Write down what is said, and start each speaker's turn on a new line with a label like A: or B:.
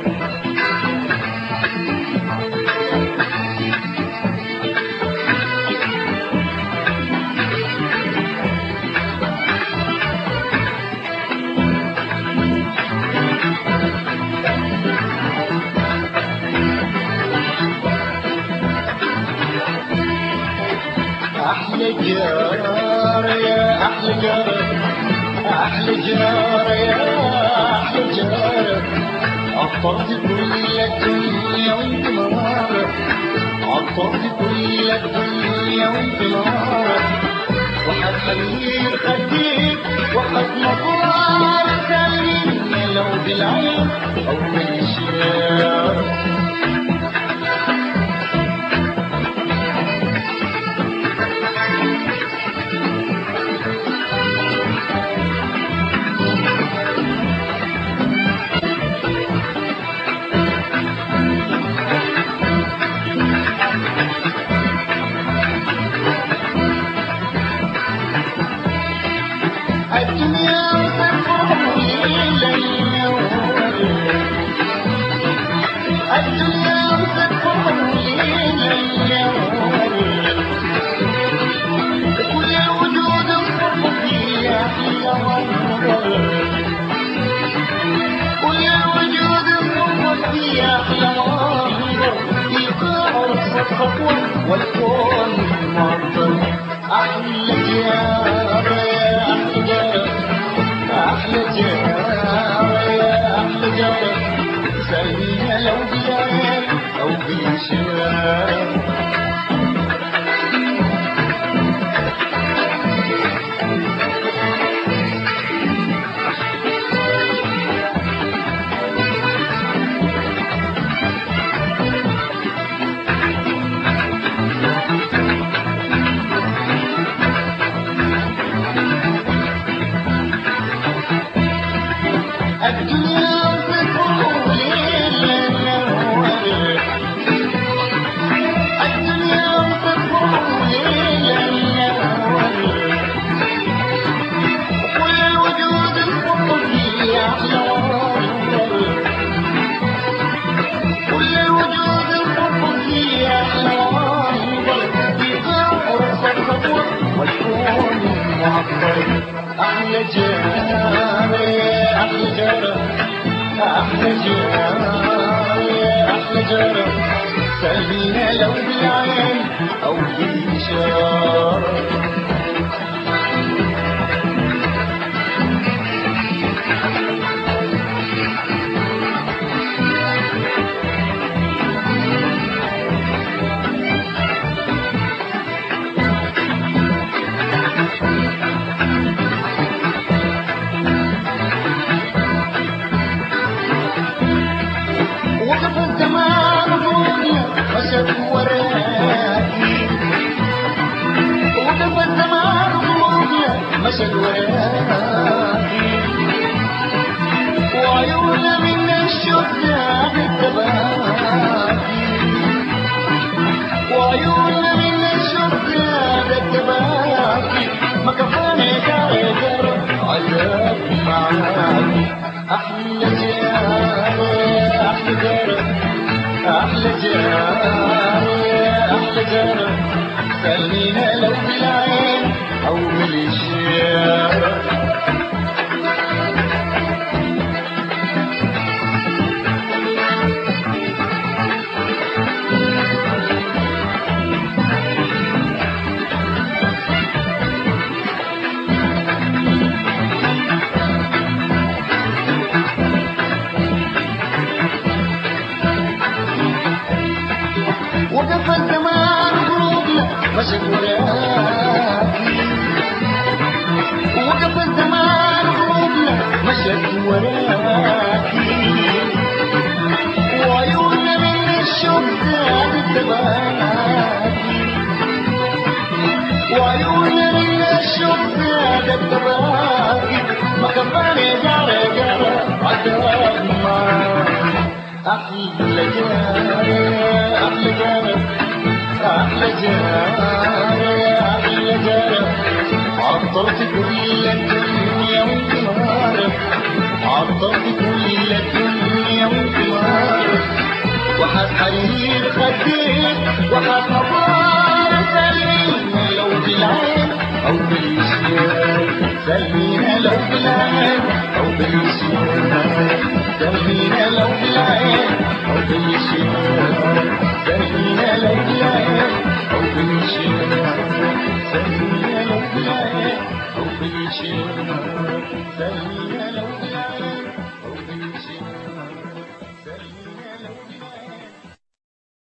A: أحلى جار يا أحلى جار أحلى جار يا أحلى جار عطرت كل الدنيا وانت منارة عطرت كل الدنيا وانت منارة وحد خليل خديك وحد مطار سالين لو بالعين أو بالشيار الدنيا تكون ليلا الدنيا تكون ليلا كل الوجود الصرف فيها كل الوجود الصرف فيها إيقاع الصفوة والكون معطل أحلى جار يا أحلى جار أحلى جار يا أحلى جار سلمينا لو بيعين أو بيشار الدنيا تكون ليلا الدنيا تكون ليلا كل الوجود الحب فيه أحلام كل الوجود الحب فيه أحلام بقهر الصفوة والكون معطر أحلى جار يا أحلى جار أحلى جار يا أحلى جار سلمينا لو بالعين أو بالإشارة وقف الزمان ضوئي مشت وراكي وقف الزمان ضوئي مشت وراكي وعيون من الشتاء التباكي وعيون من الشتاء التباكي ما كفاني دار دار عذاب معاكي أحلى جار أحلى جار أحلى جار أحلى جار سلمينا لو بالعين أو بالإشارة وقف الزمان قلوبنا مشت وراكي وقف الزمان قلوبنا مشت وراكي وعيوننا من الشوق زادت تباكي وعيوننا من الشوق زادت تباكي ما كفاني جار جار عذاب معاكي أحلى جار أحلى جار أحلى جار أحلى جار عطرت كل الدنيا وانت عارف عطرت كل الدنيا وانت عارف حرير خديك وحد نظار سلينا لو بالعين أو بالشيء سلينا لو بالعين أو بالشيء سلينا لو بالعين أو بالشيء سلينا لو بالعين أو بالشيء سلينا لو بالعين أو بالشيء سلينا